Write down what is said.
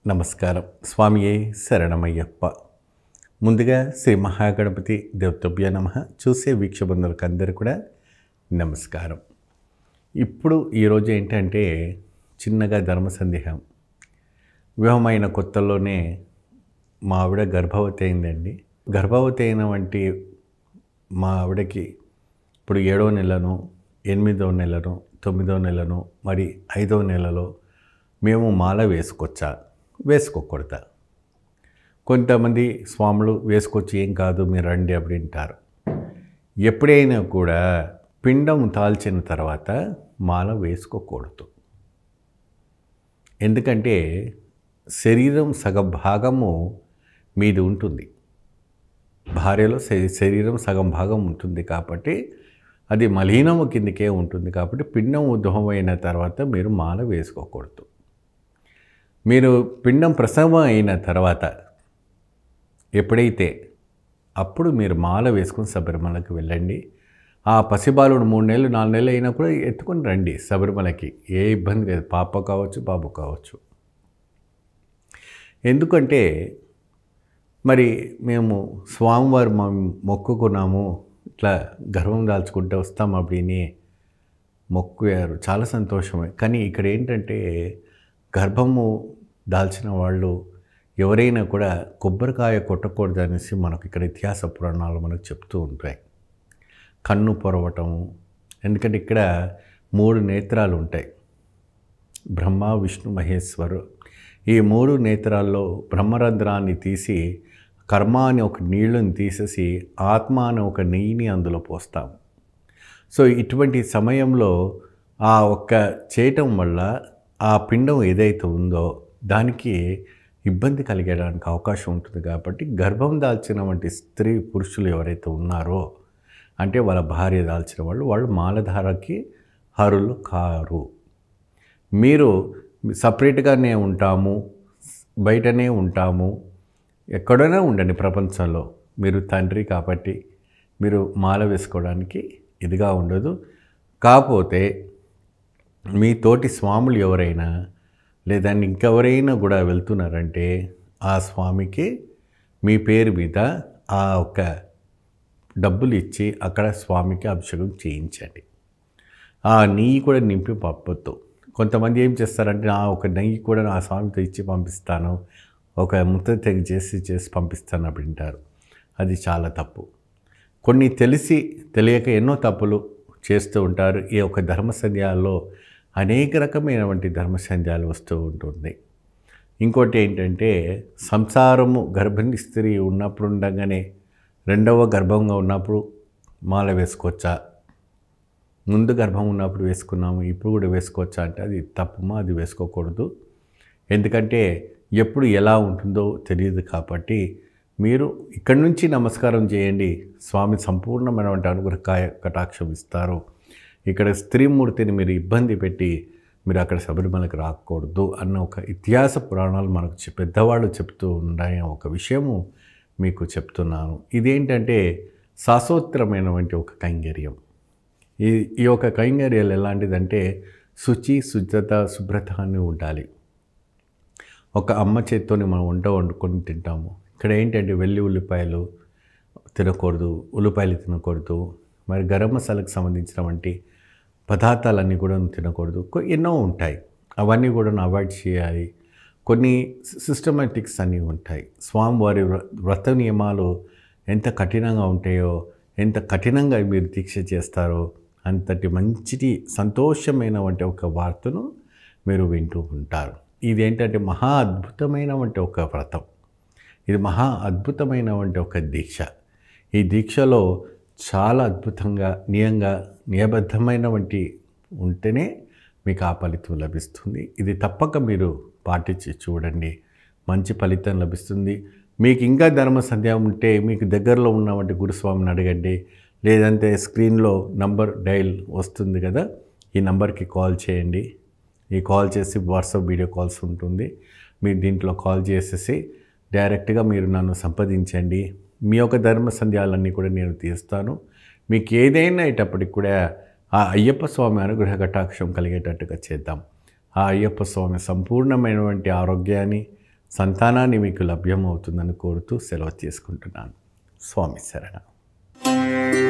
నమస్కారం స్వామియే శరణమయ్యప్ప ముందుగా శ్రీ మహాగణపతి దేవతభ్య నమ చూసే వీక్షబంధులకు అందరూ కూడా నమస్కారం ఇప్పుడు ఈరోజు ఏంటంటే చిన్నగా ధర్మ సందేహం వివాహమైన కొత్తలోనే మా ఆవిడ గర్భవతి అయిందండి గర్భవతి అయిన వంటి మా ఆవిడకి ఇప్పుడు ఏడో నెలను ఎనిమిదో నెలను తొమ్మిదో నెలను మరి ఐదో నెలలో మేము మాల వేసుకోవచ్చా వేసుకోకూడదా కొంతమంది స్వాములు వేసుకొచ్చి ఏం కాదు మీరు రండి అప్పుడు వింటారు ఎప్పుడైనా కూడా పిండం తాల్చిన తర్వాత మాల వేసుకోకూడదు ఎందుకంటే శరీరం సగ భాగము మీది ఉంటుంది భార్యలో శరీ- శరీరం సగం భాగం ఉంటుంది కాబట్టి అది మలీనము కిందకే ఉంటుంది కాబట్టి పిండం ఉద్భవం అయిన తర్వాత మీరు మాల వేసుకోకూడదు మీరు పిండం ప్రసవం అయిన తర్వాత ఎప్పుడైతే అప్పుడు మీరు మాల వేసుకుని శబరిమలకి వెళ్ళండి ఆ పసిబాలుడు మూడు నెలలు నాలుగు నెలలు అయినా కూడా ఎత్తుకొని రండి శబరిమలకి ఏ ఇబ్బంది లేదు పాప కావచ్చు బాబు కావచ్చు ఎందుకంటే మరి మేము స్వామివారు మా మొక్కుకున్నాము ఇట్లా గర్వం దాల్చుకుంటే వస్తాం அப்படின்னு మొక్కుయారు చాలా సంతోషమే కానీ ఇక్కడ ఏంటంటే గర్భము దాల్చిన వాళ్ళు ఎవరైనా కూడా కొబ్బరికాయ కొట్టకూడదు అనేసి మనకు ఇక్కడ ఇతిహాస పురాణాలు మనకు చెప్తూ ఉంటాయి కన్ను పొరవటము ఎందుకంటే ఇక్కడ మూడు నేత్రాలు ఉంటాయి బ్రహ్మ విష్ణు మహేశ్వరు ఈ మూడు నేత్రాల్లో బ్రహ్మరంధ్రాన్ని తీసి కర్మ అని ఒక నీళ్ళని తీసేసి ఆత్మ అని ఒక నెయ్యిని అందులో పోస్తాం సో ఇటువంటి సమయంలో ఆ ఒక్క చేయటం వల్ల ఆ పిండం ఏదైతే ఉందో దానికి ఇబ్బంది కలిగడానికి అవకాశం ఉంటుంది కాబట్టి గర్భం దాల్చిన వంటి స్త్రీ పురుషులు ఎవరైతే ఉన్నారో అంటే వాళ్ళ భార్య దాల్చిన వాళ్ళు వాళ్ళు మాలధారకి హరులు కారు మీరు సపరేట్గానే ఉంటాము బయటనే ఉంటాము ఎక్కడైనా ఉండండి ప్రపంచంలో మీరు తండ్రి కాబట్టి మీరు మాల వేసుకోవడానికి ఇదిగా ఉండదు కాకపోతే మీ తోటి స్వాములు ఎవరైనా లేదా ఇంకెవరైనా కూడా వెళ్తున్నారంటే ఆ స్వామికి మీ పేరు మీద ఆ ఒక డబ్బులు ఇచ్చి అక్కడ స్వామికి అభిషేకం చేయించండి ఆ నెయ్యి కూడా నింపి పంపొద్దు కొంతమంది ఏం చేస్తారంటే నా ఒక నెయ్యి కూడా నా స్వామితో ఇచ్చి పంపిస్తాను ఒక ముద్ద తెగి చేసి చేసి పంపిస్తాను అప్పుడు వింటారు అది చాలా తప్పు కొన్ని తెలిసి తెలియక ఎన్నో తప్పులు చేస్తూ ఉంటారు ఈ యొక్క ధర్మ సంధ్యాల్లో అనేక రకమైనటువంటి ధర్మ సంధ్యాలు వస్తూ ఉంటుంది ఇంకోటి ఏంటంటే సంసారము గర్భిణీ స్త్రీ ఉన్నప్పుడు ఉండగానే రెండవ గర్భంగా ఉన్నప్పుడు మాల వేసుకోవచ్చా ముందు గర్భం ఉన్నప్పుడు వేసుకున్నాము ఇప్పుడు కూడా వేసుకోవచ్చా అంటే అది తప్పుమా అది వేసుకోకూడదు ఎందుకంటే ఎప్పుడు ఎలా ఉంటుందో తెలియదు కాబట్టి మీరు ఇక్కడి నుంచి నమస్కారం చేయండి స్వామి సంపూర్ణమైనటువంటి అనుగ్రహ కాయ- కటాక్షం ఇస్తారు ఇక్కడ స్త్రీమూర్తిని మీరు ఇబ్బంది పెట్టి మీరు అక్కడ శబరిమలకి రాకూడదు అన్న ఒక ఇతిహాస పురాణాలు మనకు చె- పెద్దవాళ్ళు చెప్తూ ఉన్నాయి ఒక విషయము మీకు చెప్తున్నాను ఇదేంటంటే శాశ్వతమైనటువంటి ఒక కైంగర్యం ఈ ఈ యొక్క కైంగర్యాలు ఎలాంటిదంటే శుచి శుద్ధత శుభ్రత అని ఉండాలి ఒక అమ్మ చేత్తోని మనం వంట వండుకొని తింటాము ఇక్కడ ఏంటంటే వెల్లి ఉల్లిపాయలు తినకూడదు ఉల్లిపాయలు తినకూడదు మరి గరం మసాలాకు సంబంధించినటువంటి పదార్థాలన్నీ కూడా తినకూడదు కొ- ఎన్నో ఉంటాయి అవన్నీ కూడా అవాయిడ్ చేయాలి కొన్ని సిస్టమేటిక్స్ అన్నీ ఉంటాయి స్వామివారి వ్ర- వ్రత నియమాలు ఎంత కఠినంగా ఉంటాయో ఎంత కఠినంగా మీరు దీక్ష చేస్తారో అంతటి మంచిది సంతోషమైనటువంటి ఒక వార్తను మీరు వింటూ ఉంటారు ఇది ఏంటంటే మహా అద్భుతమైనటువంటి ఒక వ్రతం ఇది మహా అద్భుతమైనటువంటి ఒక దీక్ష ఈ దీక్షలో చాలా అద్భుతంగా నియంగా నియబద్ధమైనటువంటి ఉంటేనే మీకు ఆ ఫలితం లభిస్తుంది ఇది తప్పక మీరు పాటించి చూడండి మంచి ఫలితం లభిస్తుంది మీకు ఇంకా ధర్మ సందేహం ఉంటే మీకు దగ్గరలో ఉన్నటువంటి గురుస్వామిని అడగండి లేదంటే స్క్రీన్లో నంబర్ డైల్ వస్తుంది కదా ఈ నంబర్కి కాల్ చేయండి ఈ కాల్ చేసి వాట్సాప్ వీడియో కాల్స్ ఉంటుంది మీరు దీంట్లో కాల్ చేసేసి డైరెక్ట్గా మీరు నన్ను సంప్రదించండి మీ యొక్క ధర్మ సంధ్యాలన్నీ కూడా నేను తీస్తాను మీకు ఏదైనా అయ్యేటప్పటికి కూడా ఆ అయ్యప్ప స్వామి అనుగ్రహ కటాక్షం కలిగేటట్టుగా చేద్దాం ఆ అయ్యప్ప స్వామి సంపూర్ణమైనటువంటి ఆరోగ్యాన్ని సంతానాన్ని మీకు లభ్యమవుతుందని కోరుతూ సెలవు తీసుకుంటున్నాను స్వామి శరణ